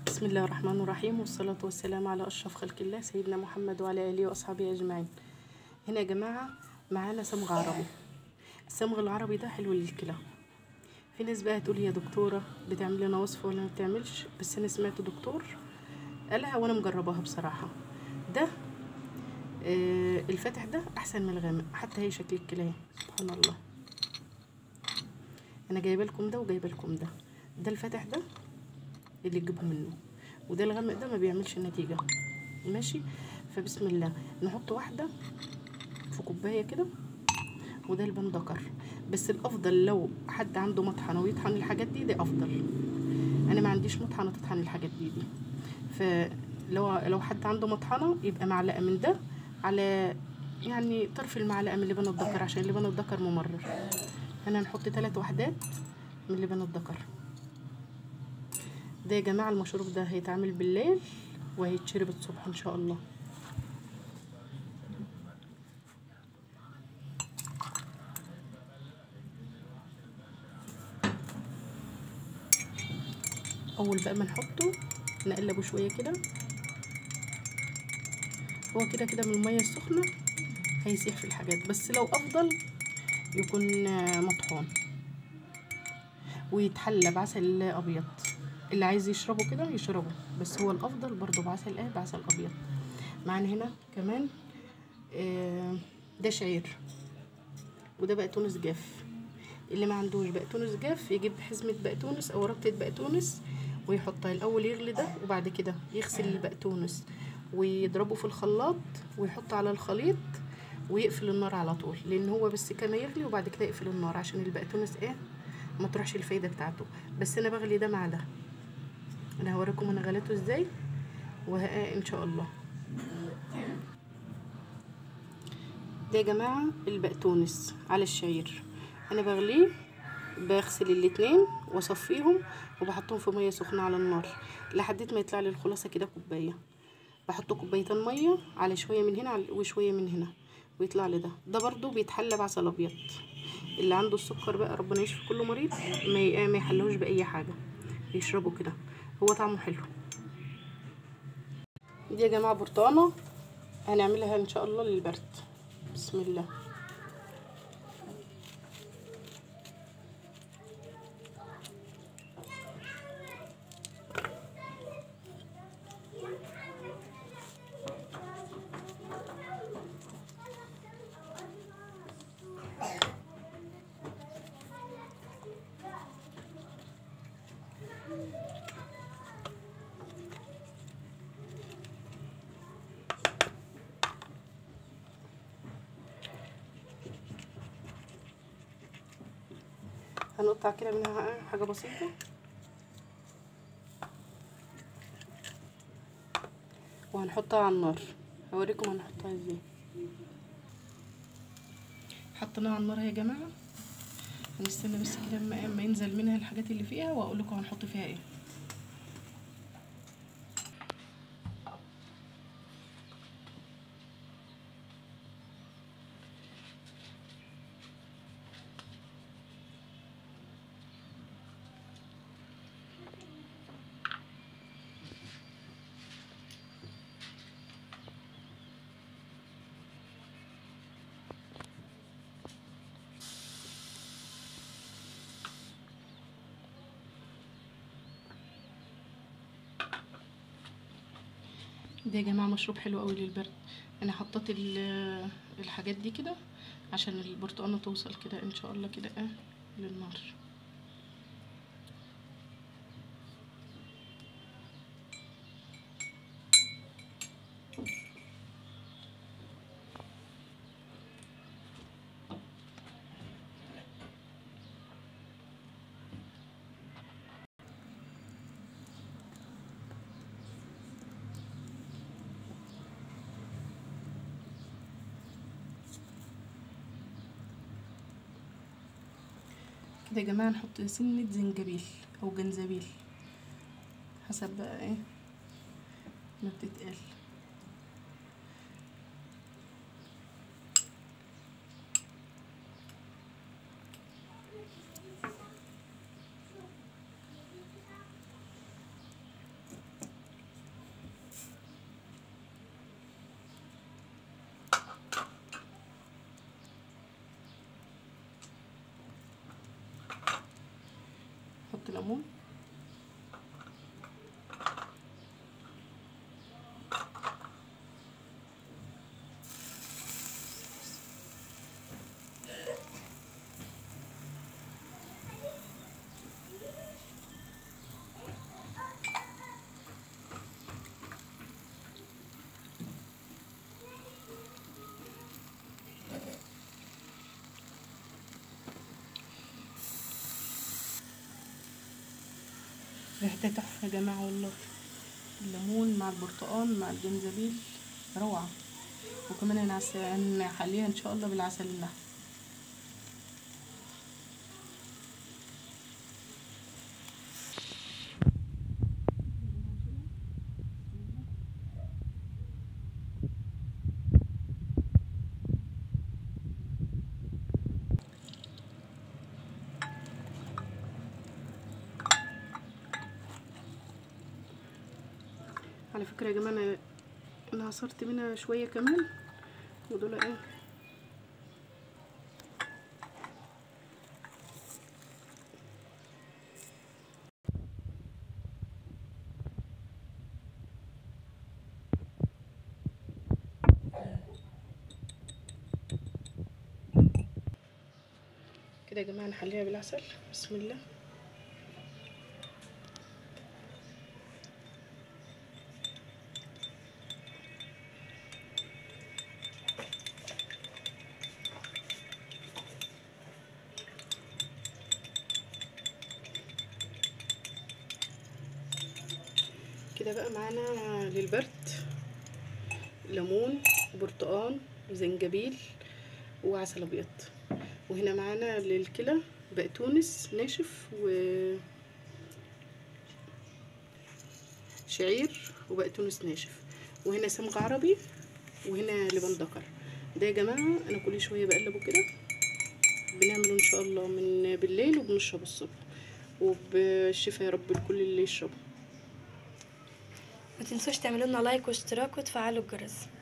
بسم الله الرحمن الرحيم والصلاة والسلام على أشرف خلق الله سيدنا محمد وعلى آله وأصحابه أجمعين هنا يا جماعة معانا صمغ عربي الصمغ العربي ده حلو للكلى في ناس بقى تقول يا دكتورة بتعمل لنا وصفة ولا ما بتعملش بس أنا سمعت دكتور قالها وأنا مجرباها بصراحة ده آه الفاتح ده أحسن من الغامق حتى هي شكل الكلى سبحان الله أنا جايبه لكم ده وجايبه لكم ده ده الفاتح ده اللي تجيبه منه وده الغامق ده ما بيعملش نتيجة ماشي فبسم الله نحط واحدة في كوباية كده وده البندقر بس الافضل لو حد عنده مطحنه ويطحن الحاجات دي ده افضل انا ما عنديش مطحنه تطحن الحاجات دي دي فلو لو حد عنده مطحنه يبقى معلقه من ده على يعني طرف المعلقه من لبن الذكر عشان لبن الذكر ممرر انا هنحط ثلاث وحدات من لبن الذكر ده يا جماعه المشروب ده هيتعمل بالليل وهيتشرب الصبح ان شاء الله اول بقى ما نحطه نقلبه شويه كده هو كده كده من الميه السخنه هيسيح في الحاجات بس لو افضل يكون مطحون ويتحلى بعسل ابيض اللي عايز يشربه كده يشربه بس هو الافضل برضو بعسل ايه بعسل ابيض معانا هنا كمان آه ده شعير وده بقدونس جاف اللي ما عندوش بقدونس جاف يجيب حزمه بقدونس او ربطه بقدونس ويحطها الاول يغلي ده وبعد كده يغسل البقدونس ويضربه في الخلاط ويحط على الخليط ويقفل النار على طول لان هو بس كما يغلي وبعد كده يقفل النار عشان البقدونس ايه ما تروحش الفايده بتاعته بس انا بغلي ده مع ده انا هوريكم انا غليته ازاي وها ان شاء الله ده يا جماعه البقدونس على الشعير انا بغليه بغسل الاتنين واصفيهم وبحطهم في ميه سخنه على النار لحد ما يطلع لي الخلاصه كده كوبايه بحط كوبايتين ميه على شويه من هنا وشويه من هنا ويطلع لي ده ده برضو بيتحلى بعسل ابيض اللي عنده السكر بقى ربنا يشفي كل مريض ما ما يحلوش باي حاجه يشربوا كده هو طعمه حلو دي يا جماعه برتقانه هنعملها ان شاء الله للبرد بسم الله هنقطع كده منها حاجة بسيطة وهنحطها على النار هوريكم هنحطها ازاي حطيناها على النار يا جماعة هنستنى بس كده اما ينزل منها الحاجات اللي فيها واقول لكم هنحط فيها ايه ده يا جماعه مشروب حلو قوي للبرد انا حطيت الحاجات دي كده عشان البرتقانه توصل كده ان شاء الله كده ايه للنار كده يا جماعه نحط سنه زنجبيل او جنزبيل حسب بقى ايه ما بتتقال ليمون ريحتها تحفة يا جماعة والله الليمون مع البرتقال مع الجنزبيل روعة وكمان انا عس- هنحليها ان شاء الله بالعسل النحل على فكرة يا جماعة انا انا عصرت منها شوية كمان ودول ايه كده يا جماعة نحليها بالعسل بسم الله كده بقى معانا للبرد ليمون برتقال وزنجبيل وعسل ابيض وهنا معانا للكلى بقدونس ناشف و شعير وبقدونس ناشف وهنا صمغ عربي وهنا لبن ذكر ده يا جماعه انا كل شويه بقلبه كده بنعمله ان شاء الله من بالليل وبنشربه الصبح وبالشفا يا رب لكل اللي يشربه ما تنسوش تعملوا لنا لايك واشتراك وتفعلوا الجرس